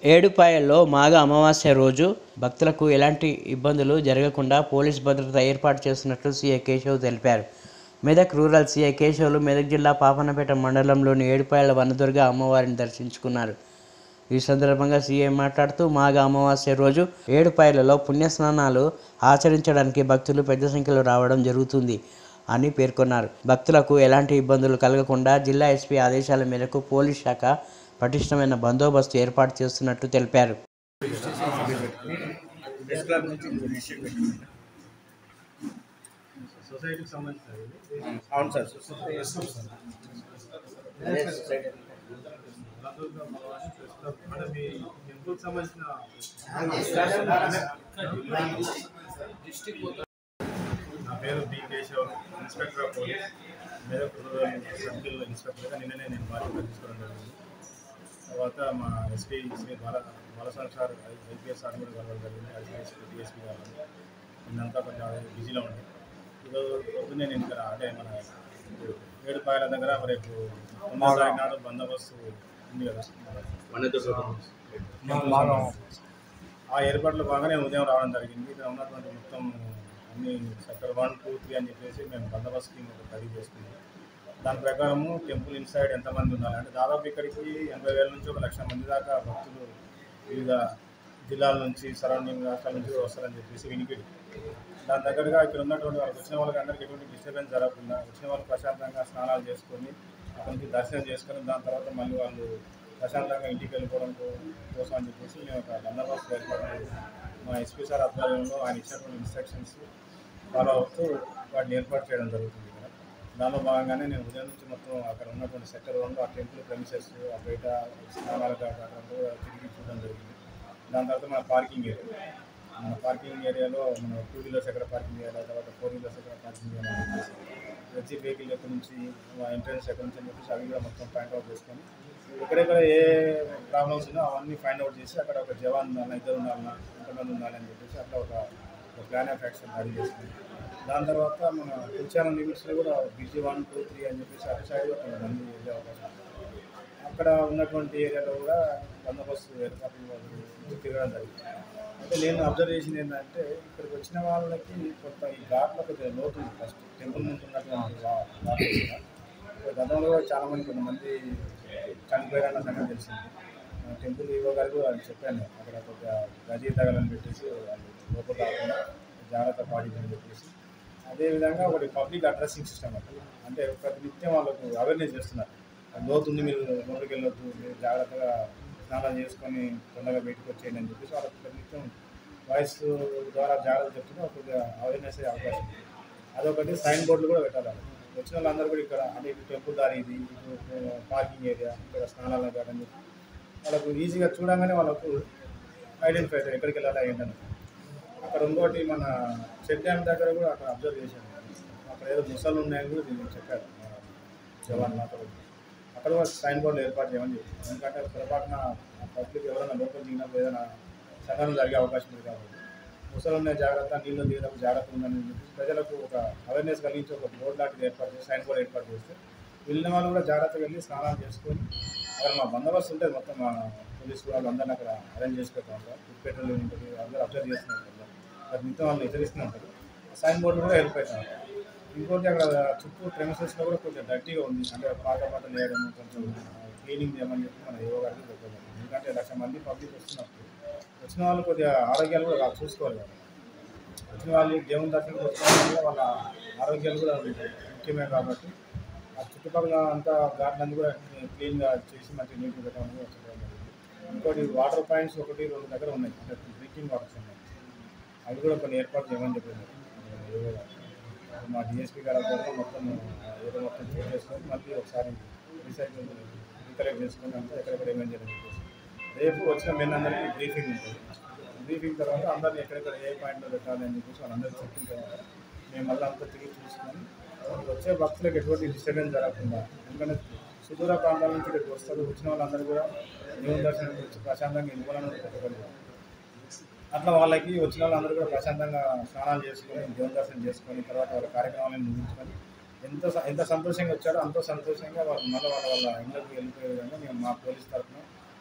ఏడుపాయల్లో మాఘ అమావాస్య రోజు భక్తులకు ఎలాంటి ఇబ్బందులు జరగకుండా పోలీస్ భద్రత ఏర్పాటు చేస్తున్నట్లు సీఐ కేశవ్ తెలిపారు మెదక్ రూరల్ సీఐ కేశవులు మెదక్ జిల్లా పాపన్నపేట మండలంలోని ఏడుపాయల వనదుర్గ అమ్మవారిని దర్శించుకున్నారు ఈ సందర్భంగా సీఐ మాట్లాడుతూ మాఘ అమావాస్య రోజు ఏడుపాయలలో పుణ్యస్నానాలు ఆచరించడానికి భక్తులు పెద్ద సంఖ్యలో రావడం జరుగుతుంది అని పేర్కొన్నారు భక్తులకు ఎలాంటి ఇబ్బందులు కలగకుండా జిల్లా ఎస్పీ ఆదేశాల మేరకు పోలీస్ శాఖ పటిష్టమైన బందోబస్తు ఏర్పాటు చేస్తున్నట్టు తెలిపారు ప్రెస్ క్లబ్ నుంచి రిజిస్టర్ పెట్టింది సొసైటీకి సంబంధించిన అవును సార్ అదే సొసైటీ అంటే మీ టెంపుల్ సంబంధించిన నా పేరు B Keshav inspector of police Medak rural circle ఇన్స్పెక్టర్గా నిన్ననే నేను బాధ్యత తీసుకోవడం జరిగింది తర్వాత మా ఎస్పీ శ్రీ బాల బాలసార్ సార్ ఐపీఎస్ సార్ కూడా కలవడం జరిగింది ఐపీఎస్ డిఎస్పీ గారు నిన్నంతా కొంచెం బిజీలో ఉండే ఈరోజు పొద్దున్నే నేను ఇక్కడ అంటే మన ఏడుపాయల దగ్గర రేపు తొమ్మిదో తారీఖు నాడు బందోబస్తు ఉంది కదా ఆ ఏర్పాట్లు బాగా నేను ఉదయం రావడం జరిగింది ఇక్కడ ఉన్నటువంటి మొత్తం అన్ని సెక్టర్ వన్ టూ త్రీ అని చెప్పేసి మేము బందోబస్తు స్కీమ్ ఒకటి రెడీ చేసుకున్నాం దాని ప్రకారము టెంపుల్ ఇన్సైడ్ ఎంతమంది ఉండాలి అంటే దాదాపు ఇక్కడికి ఎనభై వేల నుంచి ఒక లక్ష మంది దాకా భక్తులు వివిధ జిల్లాల నుంచి సరౌండింగ్ రాష్ట్రాల నుంచి వస్తారని చెప్పేసి వినికిడి దాని దగ్గరగా ఇక్కడ ఉన్నటువంటి వాళ్ళకి వచ్చిన వాళ్ళకి అందరికీ ఎటువంటి డిస్టర్బెన్స్ జరగకుండా వచ్చిన వాళ్ళు ప్రశాంతంగా స్నానాలు చేసుకొని అక్కడి నుంచి దర్శనం చేసుకొని దాని తర్వాత మళ్ళీ వాళ్ళు ప్రశాంతంగా ఇంటికి వెళ్ళిపోవడం కో- కోసం అని చెప్పేసి మేము ఒక బందోబస్తు ఏర్పాటు మా ఎస్పీ సార్ ఆధ్వర్యంలో ఆయన ఇచ్చినటువంటి ఇన్స్ట్రక్షన్స్ ఫాలో అవుతూ వాటిని ఏర్పాటు చేయడం జరుగుతుంది ఇక్కడ దానిలో భాగంగానే నేను ఉదయం నుంచి మొత్తం అక్కడ ఉన్నటువంటి సెక్టర్ వన్లో ఆ టెంపుల్ ప్రెమిసెస్ ఆ బయట స్నానాలు కాకుండా తిరిగి చూడడం జరిగింది దాని తర్వాత మన పార్కింగ్ ఏరియా మన పార్కింగ్ ఏరియాలో మన టూ వీలర్స్ ఎక్కడ పార్కింగ్ చేయాలి తర్వాత ఫోర్ వీలర్స్ ఎక్కడ పార్కింగ్ చేయాలి అని చెప్పేసి వచ్చి వెహికల్ ఎక్కడి నుంచి ఎంట్రన్స్ ఎక్కడి నుంచి అని చెప్పేసి అవి కూడా మొత్తం పాయింట్ అవుట్ చేసుకొని ఎక్కడెక్కడ ఏ ప్రాబ్లమ్స్ ఉన్నాయో అవన్నీ ఫైండ్ అవుట్ చేసి అక్కడ ఒక జవాన్ ఉండాలన్నా ఇద్దరు ఉండాలన్నా ఎంతమంది ఉండాలి అని చెప్పేసి అట్లా ఒక ఒక ప్లాన్ ఆఫ్ యాక్షన్ రెడీ చేసుకుంది దాని తర్వాత మన కుల్చానం లిమిట్స్లో కూడా బిజీ వన్ టూ త్రీ అని చెప్పేసి అటు సైడ్ కూడా కొంతమంది వెళ్ళే అవకాశం ఉంది. అక్కడ ఉన్నటువంటి ఏరియాలో కూడా బందోబస్తు ఏర్పాట్లు వాళ్ళు తిరగడం జరిగింది అయితే నేను అబ్జర్వ్ చేసింది ఏంటంటే ఇక్కడికి వచ్చిన వాళ్ళకి కొంత ఈ ఘాట్లో కొద్దిగా లోతు ఉంది ఫస్ట్ టెంపుల్ ముందు ఉన్నటువంటి వా- ఘాట్లు కూడా. గతంలో కూడా చాలా మంది కొంతమంది చనిపోయారన్న సంగతి తెలిసింది ఆ టెంపుల్ ఈవో గారికి కూడా వాళ్ళు చెప్పాను అక్కడ కొద్దిగా గజీ తగలని పెట్టేసి వాళ్ళు లోపల రాకుండా జాగ్రత్త పాటించని చెప్పేసి అదేవిధంగా ఒకటి పబ్లిక్ అడ్రస్సింగ్ సిస్టమ్ అక్కడ అంటే ప్రతి నిత్యం వాళ్ళకు అవేర్నెస్ చేస్తున్నారు లోతు ఉంది మీరు లోపలికి వెళ్ళొద్దు మీరు జాగ్రత్తగా స్నానాలు చేసుకొని తొందరగా బయటకు వచ్చేయండి అని చెప్పేసి వాళ్ళకి ప్రతి నిత్యం వాయిస్ ద్వారా జాగ్రత్త చెప్తుంటే కొద్దిగా అవేర్నెస్ అయ్యే అవకాశం ఉంది అదొకటి సైన్ బోర్డులు కూడా పెట్టాలి వాళ్ళకి. వచ్చిన వాళ్ళందరూ కూడా ఇక్కడ అంటే ఇటు టెంపుల్ దారి ఇది ఇటు పార్కింగ్ ఏరియా ఇక్కడ స్నానాల గార్డెన్ చెప్పి వాళ్ళకు ఈజీగా చూడగానే వాళ్ళకు ఐడెంటిఫై అవుతారు ఎక్కడికి వెళ్ళాలి ఏంటని అక్కడ ఇంకోటి మన చెక్ డ్యామ్ దగ్గర కూడా అక్కడ అబ్జర్వ్ చేశాను అక్కడ ఏదో ముసలు ఉన్నాయని కూడా దీన్ని చెప్పారు మన జవాన్ నాతో అక్కడ కూడా సైన్ బోర్డులు ఏర్పాటు చేయమని చెప్పారు ఎందుకంటే పొరపాటున పబ్లిక్ ఎవరైనా లోపల దిగినప్పుడు ఏదైనా సంఘటన జరిగే అవకాశం ఉంది కాబట్టి ముసలు ఉన్న జాగ్రత్త నీళ్ళు దిగడం జాగ్రత్త ఉందని చెప్పి ప్రజలకు ఒక అవేర్నెస్ కలిగించి ఒక బోర్డు లాంటిది ఏర్పాటు చేసి సైన్ బోర్డు ఏర్పాటు చేస్తే వెళ్ళిన వాళ్ళు కూడా జాగ్రత్తగా వెళ్ళి స్నానాలు చేసుకొని అక్కడ మా బందోబస్తు ఉంటుంది మొత్తం మా పోలీసు వాళ్ళు అందరిని అక్కడ అరేంజ్ చేసి పెడతా ఉంటారు ఫుడ్ పెట్రోల్ ఉంటుంది అందరూ అబ్జర్వ్ చేస్తున్నారు కదా అది మిగతా వాళ్ళు హెచ్చరిస్తూ ఉంటారు సైన్ బోర్డు కూడా హెల్ప్ అవుతారు ఇంకోటి అక్కడ చుట్టూ ప్రెమిసెస్లో కూడా కొంచెం డర్టీగా ఉంది అంటే పాత పాటలు వేయడం కొంచెం క్లీనింగ్ చేయమని చెప్పి మన ఏవో గారికి చెప్పారు ఎందుకంటే లక్ష మంది పబ్లిక్ వస్తున్నప్పుడు వచ్చిన వాళ్ళు కొద్దిగా ఆరోగ్యాలు కూడా వాళ్ళు చూసుకోవాలి కదా వచ్చిన వాళ్ళు దేవుని దర్శనం చేసుకోవడం వల్ల వాళ్ళ ఆరోగ్యాలు కూడా ముఖ్యమే కాబట్టి ఆ చుట్టుపక్కల అంతా గార్డెన్ అంతా కూడా క్లీన్గా చేసి మంచి నీట్గా పెట్టాలని కూడా చెప్పడం జరిగింది. ఇంకోటి వాటర్ పాయింట్స్ ఒకటి రెండు దగ్గర ఉన్నాయి అంటే డ్రింకింగ్ వాటర్స్ ఉన్నాయి అవి కూడా కొన్ని ఏర్పాటు చేయమని చెప్పింది ఏవో గారు. మా డిఎస్పీ గారి ఆధ్వర్యంలో మొత్తం ఏదో మొత్తం చెక్ చేసుకొని మళ్ళీ ఒకసారి రీసైకిల్ రీకలెక్ట్ చేసుకొని అంతా ఎక్కడెక్కడ ఏమేమి జరిగింది చెప్పేసి. రేపు వచ్చిన మెన్ అందరికీ బ్రీఫింగ్ ఉంటుంది బ్రీఫింగ్ తర్వాత అందరిని ఎక్కడెక్కడ ఏ పాయింట్లో పెట్టాలి అని చెప్పేసి వాళ్ళందరూ చెప్పిన తర్వాత మేము మళ్ళీ అంతా తిరిగి చూసుకొని వచ్చే భక్తులకు ఎటువంటి డిస్టర్బెన్స్ జరగకుండా ఎందుకంటే సుదూర ప్రాంతాల నుంచి ఇక్కడికి వస్తారు వచ్చిన వాళ్ళందరూ కూడా దేవుని దర్శనం వచ్చి ప్రశాంతంగా ఇవ్వాలని పెట్టుకోలేదు అట్లా వాళ్ళకి వచ్చిన వాళ్ళందరూ కూడా ప్రశాంతంగా స్నానాలు చేసుకొని దేవుని దర్శనం చేసుకొని తర్వాత వాళ్ళ కార్యక్రమాలను ముగించుకొని ఎంత స- ఎంత సంతోషంగా వచ్చారో అంత సంతోషంగా వాళ్ళు మళ్ళీ వాళ్ళ వాళ్ళ ఇళ్ళకి వెళ్ళిపోయే విధంగా మేము మా పోలీస్ తరఫున